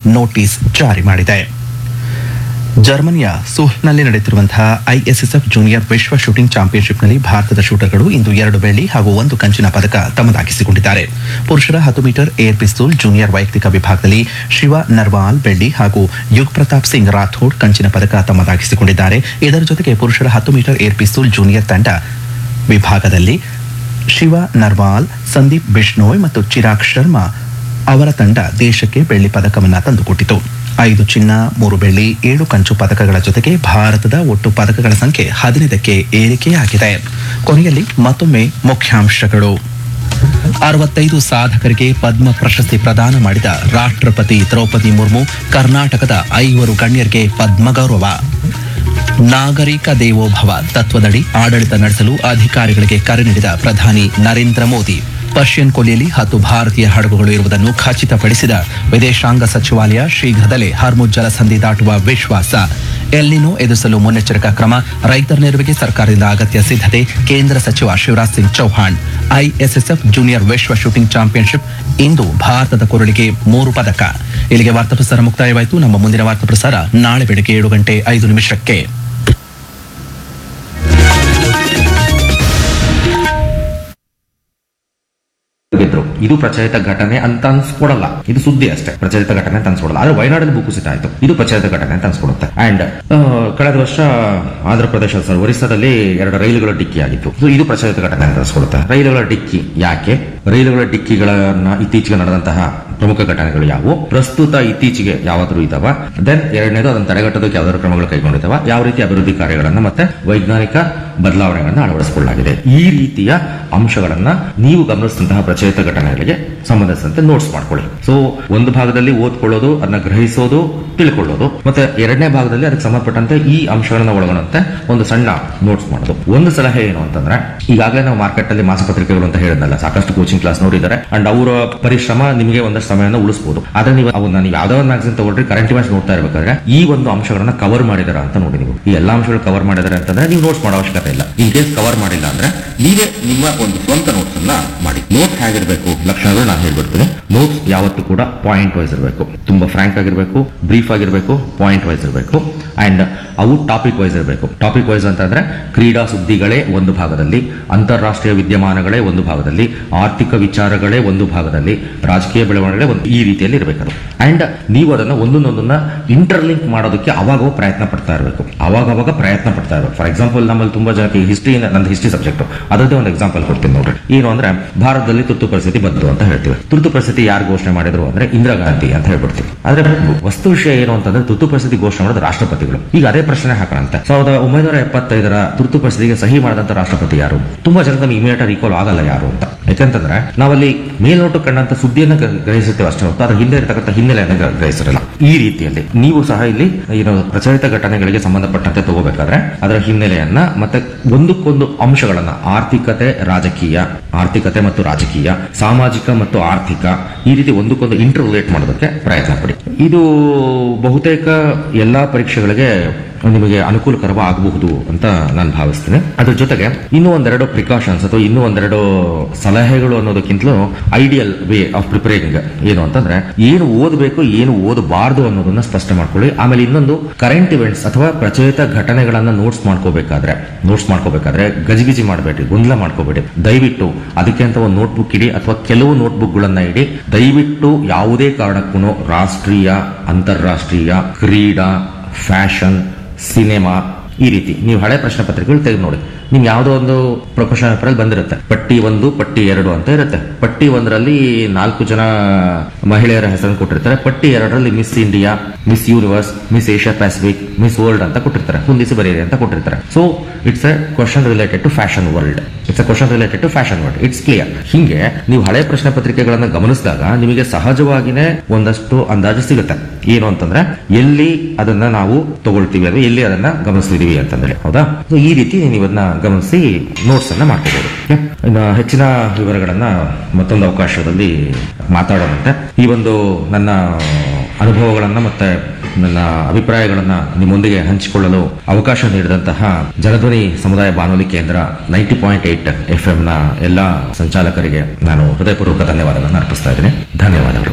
notice ಜಾರಿ ಮಾಡಿದೆ ಜರ್ಮನಿಯ ಸೂಹ್ನಲ್ಲಿ ನಡೆಯುತ್ತಿರುವಂತಹ ಐಎಸ್ಎಸ್ಎಫ್ ಜೂನಿಯರ್ ವಿಶ್ವ ಶೂಟಿಂಗ್ ಚಾಂಪಿಯನ್ಶಿಪ್ನಲ್ಲಿ ಭಾರತದ ಶೂಟರ್ಗಳು ಇಂದು ಎರಡು ಬೆಳ್ಳಿ ಹಾಗೂ ಒಂದು ಕಂಚಿನ ಪದಕ ತಮ್ಮದಾಗಿಸಿಕೊಂಡಿದ್ದಾರೆ ಪುರುಷರ ಹತ್ತು ಮೀಟರ್ ಏರ್ ಪಿಸ್ತೂಲ್ ಜೂನಿಯರ್ ವೈಯಕ್ತಿಕ ವಿಭಾಗದಲ್ಲಿ ಶಿವ ನರ್ವಾಲ್ ಬೆಳ್ಳಿ ಹಾಗೂ ಯುಗ್ ಪ್ರತಾಪ್ ಸಿಂಗ್ ರಾಥೋಡ್ ಕಂಚಿನ ಪದಕ ತಮ್ಮದಾಗಿಸಿಕೊಂಡಿದ್ದಾರೆ ಇದರ ಜೊತೆಗೆ ಪುರುಷರ ಹತ್ತು ಮೀಟರ್ ಏರ್ ಪಿಸ್ತೂಲ್ ಜೂನಿಯರ್ ತಂಡ ವಿಭಾಗದಲ್ಲಿ ಶಿವ ನರ್ವಾಲ್ ಸಂದೀಪ್ ಬಿಷ್ಣೋಯ್ ಮತ್ತು ಚಿರಾಗ್ ಶರ್ಮಾ ಅವರ ತಂಡ ದೇಶಕ್ಕೆ ಬೆಳ್ಳಿ ಪದಕವನ್ನ ತಂದುಕೊಟ್ಟಿತು ಐದು ಚಿನ್ನ ಮೂರು ಬೆಳ್ಳಿ ಏಳು ಕಂಚು ಪದಕಗಳ ಜೊತೆಗೆ ಭಾರತದ ಒಟ್ಟು ಪದಕಗಳ ಸಂಖ್ಯೆ ಹದಿನೈದಕ್ಕೆ ಏರಿಕೆಯಾಗಿದೆ ಕೊನೆಯಲ್ಲಿ ಮತ್ತೊಮ್ಮೆ ಮುಖ್ಯಾಂಶಗಳು ಅರವತ್ತೈದು ಸಾಧಕರಿಗೆ ಪದ್ಮ ಪ್ರಶಸ್ತಿ ಪ್ರದಾನ ಮಾಡಿದ ರಾಷ್ಟ್ರಪತಿ ದ್ರೌಪದಿ ಮುರ್ಮು ಕರ್ನಾಟಕದ ಐವರು ಗಣ್ಯರಿಗೆ ಪದ್ಮ ಗೌರವ ನಾಗರಿಕ ದೇವೋಭವ ತತ್ವದಡಿ ಆಡಳಿತ ನಡೆಸಲು ಅಧಿಕಾರಿಗಳಿಗೆ ಕರೆ ನೀಡಿದ ಪ್ರಧಾನಿ ನರೇಂದ್ರ ಮೋದಿ ಪರ್ಷಿಯನ್ ಕೊಲ್ಲಿಯಲ್ಲಿ ಹತ್ತು ಭಾರತೀಯ ಹಡಗುಗಳು ಇರುವುದನ್ನು ಖಚಿತಪಡಿಸಿದ ವಿದೇಶಾಂಗ ಸಚಿವಾಲಯ ಶೀಘ್ರದಲ್ಲೇ ಹರ್ಮುಜ್ ಜಲಸಂಧಿ ದಾಟುವ ವಿಶ್ವಾಸ ಎಲ್ನಿನೋ ಎದುರಿಸಲು ಮುನ್ನೆಚ್ಚರಿಕಾ ಕ್ರಮ ರೈತರ ನೆರವಿಗೆ ಸರ್ಕಾರದಿಂದ ಅಗತ್ಯ ಸಿದ್ಧತೆ ಕೇಂದ್ರ ಸಚಿವ ಶಿವರಾಜ್ ಸಿಂಗ್ ಚೌಹಾಣ್ ಐಎಸ್ಎಸ್ಎಫ್ ಜೂನಿಯರ್ ವಿಶ್ವ ಶೂಟಿಂಗ್ ಚಾಂಪಿಯನ್ಶಿಪ್ ಇಂದು ಭಾರತದ ಕೊರಳಿಗೆ ಮೂರು ಪದಕ ಇಲ್ಲಿಗೆ ವಾರ್ತಾ ಪ್ರಸಾರ ಮುಕ್ತಾಯವಾಯಿತು ನಮ್ಮ ಮುಂದಿನ ವಾರ್ತಾ ಪ್ರಸಾರ ನಾಳೆ ಬೆಳಗ್ಗೆ ಏಳು ಗಂಟೆ ಐದು ನಿಮಿಷಕ್ಕೆ ಗೆದ್ರು ಇದು ಪ್ರಚಲಿತ ಘಟನೆ ಅಂತ ಅನ್ಸ್ಕೊಡಲ್ಲ ಇದು ಸುದ್ದಿ ಅಷ್ಟೇ ಪ್ರಚಲಿತ ಘಟನೆ ಅಂತ ಅನ್ಸ್ಕೊಡಲ್ಲ ಆದ್ರೆ ವಯನಾಡಲ್ಲಿ ಭೂಕುಸಿತ ಆಯ್ತು ಇದು ಪ್ರಚಲಿತ ಘಟನೆ ಅಂತ ಅನ್ಸ್ಕೊಡುತ್ತೆ ಅಂಡ್ ಕಳೆದ ವರ್ಷ ಆಂಧ್ರ ಪ್ರದೇಶ ಸರ್ ಒರಿಸ್ಸಾದಲ್ಲಿ ಎರಡು ರೈಲುಗಳ ಡಿಕ್ಕಿ ಆಗಿತ್ತು So, ಇದು ಪ್ರಚಲಿತ ಘಟನೆ ಅಂತ ಅನ್ಸ್ಕೊಡುತ್ತೆ ರೈಲುಗಳ ಡಿಕ್ಕಿ ಯಾಕೆ ರೈಲುಗಳ ಡಿಕ್ಕಿಗಳನ್ನ ಇತ್ತೀಚೆಗೆ ನಡೆದಂತಹ ಪ್ರಮುಖ ಘಟನೆಗಳು ಯಾವುವು ಪ್ರಸ್ತುತ ಇತ್ತೀಚೆಗೆ ಯಾವಾದರೂ ಇದಾವ ದೆನ್ ಎರಡನೇದು ಅದನ್ನು ತಡೆಗಟ್ಟೋದಕ್ಕೆ ಯಾವ್ದಾದ್ರು ಕ್ರಮಗಳು ಕೈಗೊಂಡಿದ್ದಾವ ಯಾವ ರೀತಿ ಅಭಿವೃದ್ಧಿ ಕಾರ್ಯಗಳನ್ನ ಮತ್ತೆ ವೈಜ್ಞಾನಿಕ ಬದಲಾವಣೆಗಳನ್ನ ಅಳವಡಿಸಿಕೊಳ್ಳಲಾಗಿದೆ ಈ ರೀತಿಯ ಅಂಶಗಳನ್ನ ನೀವು ಗಮನಿಸಿದಂತಹ ಪ್ರಚಲಿತ ಘಟನೆಗಳಿಗೆ ಸಂಬಂಧಿಸಿದಂತೆ ನೋಟ್ಸ್ ಮಾಡ್ಕೊಳ್ಳಿ ಸೊ ಒಂದು ಭಾಗದಲ್ಲಿ ಓದ್ಕೊಳ್ಳೋದು ಅದನ್ನ ಗ್ರಹಿಸೋದು ತಿಳ್ಕೊಳ್ಳೋದು ಮತ್ತೆ ಎರಡನೇ ಭಾಗದಲ್ಲಿ ಅದಕ್ಕೆ ಸಂಬಂಧಪಟ್ಟಂತೆ ಈ ಅಂಶಗಳನ್ನ ಒಳಗೊಂಡಂತೆ ಒಂದು ಸಣ್ಣ ನೋಟ್ಸ್ ಮಾಡೋದು ಒಂದು ಸಲಹೆ ಏನು ಅಂತಂದ್ರೆ ಈಗಾಗಲೇ ನಾವು ಮಾರ್ಕೆಟ್ ಅಲ್ಲಿ ಮಾಸಪತ್ರಿಕೆಗಳು ಅಂತ ಹೇಳಿದ್ನಲ್ಲ ಸಾಕಷ್ಟು ಕೋಚಿಂಗ್ ಕ್ಲಾಸ್ ನೋಡಿದ್ದಾರೆ ಅಂಡ್ ಅವರ ಪರಿಶ್ರಮ ನಿಮಗೆ ಒಂದಷ್ಟು ಸಮಯವನ್ನು ಉಳಿಸಬಹುದು ಆದ್ರೆ ನೀವು ಅವನ್ನ ನೀವು ಯಾವ್ದೋ ಒಂದು ಮ್ಯಾಗಝಿನ್ ತಗೊಳ್ರಿ ಕರೆಂಟ್ ಇವೆಂಟ್ಸ್ ನೋಡ್ತಾ ಇರಬೇಕಾದ್ರೆ ಈ ಒಂದು ಅಂಶಗಳನ್ನ ಕವರ್ ಮಾಡಿದಾರ ಅಂತ ನೋಡಿ ನೀವು ಈ ಎಲ್ಲಾ ಅಂಶಗಳು ಕವರ್ ಮಾಡಿದಾರೆ ಅಂತಂದ್ರೆ ನೀವು ನೋಟ್ಸ್ ಮಾಡೋ ಅವಶ್ಯಕತೆ ಇಲ್ಲ ಇನ್ ಕೇಸ್ ಕವರ್ ಮಾಡಿಲ್ಲ ಅಂದ್ರೆ ನೀವೇ ನಿಮ್ಮ ಒಂದು ಸ್ವಂತ ನೋಟ್ಸ್ ಅನ್ನ ಮಾಡಿ ನೋಟ್ ಹೇಗಿರ್ಬೇಕು ಲಕ್ಷಣಗಳು ನಾನು ಹೇಳ್ಬಿಡ್ತೀನಿ ನೋಟ್ಸ್ ಯಾವತ್ತೂ ಕೂಡ ಪಾಯಿಂಟ್ ವೈಸ್ ಇರಬೇಕು ತುಂಬಾ ಫ್ರಾಂಕ್ ಆಗಿರ್ಬೇಕು ಬ್ರೀಫ್ ಆಗಿರ್ಬೇಕು ಪಾಯಿಂಟ್ ವೈಸ್ ಇರಬೇಕು ಅಂಡ್ ಅವು ಟಾಪಿಕ್ ವೈಸ್ ಇರಬೇಕು ಟಾಪಿಕ್ ವೈಸ್ ಅಂತಂದ್ರೆ ಕ್ರೀಡಾ ಸುದ್ದಿಗಳೇ ಒಂದು ಭಾಗದಲ್ಲಿ ಅಂತಾರಾಷ್ಟ್ರೀಯ ವಿದ್ಯಮಾನಗಳೇ ಒಂದು ಭಾಗದಲ್ಲಿ ಆರ್ಥಿಕ ವಿಚಾರಗಳೇ ಒಂದು ಭಾಗದಲ್ಲಿ ರಾಜಕೀಯ ಬೆಳವಣಿಗೆ ಒಂದು ಈ ರೀತಿಯಲ್ಲಿ ಇರಬೇಕು ಅಂಡ್ ನೀವು ಅದನ್ನ ಒಂದೊಂದೊಂದನ್ನ ಇಂಟರ್ಲಿಂಕ್ ಮಾಡೋದಕ್ಕೆ ಅವಾಗ ಪ್ರಯತ್ನ ಪಡ್ತಾ ಇರಬೇಕು ಅವಾಗ ಅವಾಗ ಪ್ರಯತ್ನ ಪಡ್ತಾ ಇರಬೇಕು ಫಾರ್ ಎಕ್ಸಾಂಪಲ್ ನಮ್ಮಲ್ಲಿ ತುಂಬಾ ಜನಕ್ಕೆ ಹಿಸ್ಟ್ರಿ ನಂದು ಹಿಸ್ಟ್ರಿ ಸಬ್ಜೆಕ್ಟ್ ಅದರದ್ದೇ ಒಂದು ಎಕ್ಸಾಂಪಲ್ ಕೊಡ್ತೀನಿ ನೋಡ್ರಿ ಏನು ಅಂದ್ರೆ ಭಾರತದಲ್ಲಿ ತುರ್ತು ಪರಿಸ್ಥಿತಿ ಬಂತು ಅಂತ ಹೇಳ್ತೀವಿ ತುರ್ತು ಪರಿಸ್ಥಿತಿ ಯಾರು ಘೋಷಣೆ ಮಾಡಿದ್ರು ಅಂದ್ರೆ ಇಂದಿರಾ ಗಾಂಧಿ ಅಂತ ಹೇಳ್ಬಿಡ್ತೀವಿ ಆದ್ರೆ ವಸ್ತು ವಿಷಯ ಏನು ಅಂತಂದ್ರೆ ತುರ್ತು ಪರಿಸ್ಥಿತಿ ಘೋಷಣೆ ಮಾಡೋದು ರಾಷ್ಟ್ರಪತಿಗಳು ಈಗ ಅದೇ ಪ್ರಶ್ನೆ ಹಾಕೋಣ ಅಂತ ಸಾವಿರದ ಒಂಬೈನೂರ ಎಪ್ಪತ್ತೈದರ ತುರ್ತು ಪರಿಸ್ಥಿತಿಗೆ ಸಹಿ ಮಾಡಿದಂತ ರಾಷ್ಟ್ರಪತಿ ಯಾರು ತುಂಬಾ ಜನ ನಮಗೆ ಇಮಿಡಿಯೇಟ್ ರೀಕಾಲ್ ಆಗಲ್ಲ ಯಾರು ಅಂತ ಯಾಕಂತಂದ್ರೆ ನಾವಲ್ಲಿ ಮೇಲ್ನೋಟು ಕಂಡಂತ ಸುದ್ದಿಯನ್ನು ಗ- ಗ್ರಹಿಸುತ್ತೇವೆ ಅಷ್ಟೇ ಹೊರತು ಅದ್ರ ಹಿಂದೆ ಇರತಕ್ಕಂಥ ಹಿನ್ನೆಲೆಯನ್ನು ಗ- ಗ್ರಹಿಸಿರಲ್ಲ ಈ ರೀತಿಯಲ್ಲಿ ನೀವು ಸಹ ಇಲ್ಲಿ ಏನು ಪ್ರಚಲಿತ ಘಟನೆಗಳಿಗೆ ಸಂಬಂಧಪಟ್ಟಂತೆ ತಗೋಬೇಕಾದ್ರೆ ಅದರ ಹಿನ್ನೆಲೆಯನ್ನ ಮತ್ತೆ ಒಂದಕ್ಕೊಂದು ಅಂಶಗಳನ್ನ ಆರ್ಥಿಕತೆ ರಾಜಕೀಯ ಆರ್ಥಿಕತೆ ಮತ್ತು ರಾಜಕೀಯ ಸಾಮಾಜಿಕ ಮತ್ತು ಆರ್ಥಿಕ ಈ ರೀತಿ ಒಂದಕ್ಕೊಂದು ಇಂಟರ್ ರಿಲೇಟ್ ಮಾಡೋದಕ್ಕೆ ಪ್ರಯತ್ನ ಪಡಿ ಇದು ಬಹುತೇಕ ಎಲ್ಲಾ ಪರೀಕ್ಷೆಗಳಿಗೆ ನಿಮಗೆ ಅನುಕೂಲಕರವಾಗಬಹುದು ಅಂತ ನಾನು ಭಾವಿಸ್ತೀನಿ ಅದ್ರ ಜೊತೆಗೆ ಇನ್ನೂ ಒಂದೆರಡು ಪ್ರಿಕಾಷನ್ಸ್ ಅಥವಾ ಇನ್ನೂ ಒಂದೆರಡು ಸಲಹೆಗಳು ಅನ್ನೋದಕ್ಕಿಂತಲೂ ಐಡಿಯಲ್ ವೇ ಆಫ್ ಪ್ರಿಪೇರಿಂಗ್ ಏನು ಅಂತಂದ್ರೆ ಏನು ಓದಬೇಕು ಏನು ಓದಬಾರ್ದು ಅನ್ನೋದನ್ನ ಸ್ಪಷ್ಟ ಮಾಡ್ಕೊಳ್ಳಿ ಆಮೇಲೆ ಇನ್ನೊಂದು ಕರೆಂಟ್ ಇವೆಂಟ್ಸ್ ಅಥವಾ ಪ್ರಚಲಿತ ಘಟನೆಗಳನ್ನ ನೋಟ್ಸ್ ಮಾಡ್ಕೋಬೇಕಾದ್ರೆ ನೋಟ್ಸ್ ಮಾಡ್ಕೋಬೇಕಾದ್ರೆ ಗಜಿಗಿಜಿ ಮಾಡಬೇಡಿ ಗೊಂದಲ ಮಾಡ್ಕೋಬೇಡಿ ದಯವಿಟ್ಟು ಅದಕ್ಕೆ ಅಂತ ಒಂದು ನೋಟ್ಬುಕ್ ಇಡಿ ಅಥವಾ ಕೆಲವು ನೋಟ್ಬುಕ್ಗಳನ್ನ ಇಡಿ ದಯವಿಟ್ಟು ಯಾವುದೇ ಕಾರಣಕ್ಕೂ ರಾಷ್ಟ್ರೀಯ ಅಂತಾರಾಷ್ಟ್ರೀಯ ಕ್ರೀಡಾ ಫ್ಯಾಷನ್ ಸಿನಿಮಾ ಈ ರೀತಿ ನೀವು ಹಳೆ ಪ್ರಶ್ನೆ ಪತ್ರಿಕೆಗಳು ತೆಗೆದು ನೋಡಿ ನಿಮ್ಗೆ ಯಾವುದೋ ಒಂದು ಪ್ರೊಫೆಷನಲ್ ಪೇಪರ್ ಬಂದಿರುತ್ತೆ ಪಟ್ಟಿ ಒಂದು ಪಟ್ಟಿ ಎರಡು ಅಂತ ಇರುತ್ತೆ ಪಟ್ಟಿ ಒಂದರಲ್ಲಿ ನಾಲ್ಕು ಜನ ಮಹಿಳೆಯರ ಹೆಸರನ್ನು ಕೊಟ್ಟಿರ್ತಾರೆ ಪಟ್ಟಿ ಎರಡರಲ್ಲಿ Miss India Miss Universe Miss Asia Pacific Miss World ಅಂತ ಕೊಟ್ಟಿರ್ತಾರೆ ಹೊಂದಿಸಿ ಬರೀರಿ ಅಂತ ಕೊಟ್ಟಿರ್ತಾರೆ so it's a question related to fashion world it's a question related to fashion world it's clear ಹಿಂಗೆ ನೀವು ಹಳೆ ಪ್ರಶ್ನೆ ಪತ್ರಿಕೆಗಳನ್ನ ಗಮನಿಸಿದಾಗ ನಿಮಗೆ ಸಹಜವಾಗಿನೇ ಒಂದಷ್ಟು ಅಂದಾಜು ಸಿಗುತ್ತೆ ಏನು ಅಂತಂದ್ರೆ ಎಲ್ಲಿ ಅದನ್ನ ನಾವು ತಗೊಳ್ತೀವಿ ಅಂದ್ರೆ ಎಲ್ಲಿ ಅದನ್ನ ಗಮನಿಸ್ತಿದೀವಿ ಅಂತಂದ್ರೆ ಹೌದಾ So, ಈ ರೀತಿ ನೀವು ಅದನ್ನ ಗಮನಿಸಿ ನೋಟ್ಸ್ ಅನ್ನ ಮಾಡ್ಕೋಬಹುದು ಇನ್ನು ಹೆಚ್ಚಿನ ವಿವರಗಳನ್ನ ಮತ್ತೊಂದು ಅವಕಾಶದಲ್ಲಿ ಮಾತಾಡೋಣಂತೆ ಈ ಒಂದು ನನ್ನ ಅನುಭವಗಳನ್ನ ಮತ್ತೆ ನನ್ನ ಅಭಿಪ್ರಾಯಗಳನ್ನ ನಿಮ್ಮೊಂದಿಗೆ ಹಂಚಿಕೊಳ್ಳಲು ಅವಕಾಶ ನೀಡಿದಂತಹ ಜನಧ್ವನಿ ಸಮುದಾಯ ಬಾನುಲಿ ಕೇಂದ್ರ ninety point eight F M ನ ಎಲ್ಲಾ ಸಂಚಾಲಕರಿಗೆ ನಾನು ಹೃದಯಪೂರ್ವಕ ಧನ್ಯವಾದಗಳನ್ನು ಅರ್ಪಿಸ್ತಾ ಇದ್ದೀನಿ ಧನ್ಯವಾದಗಳು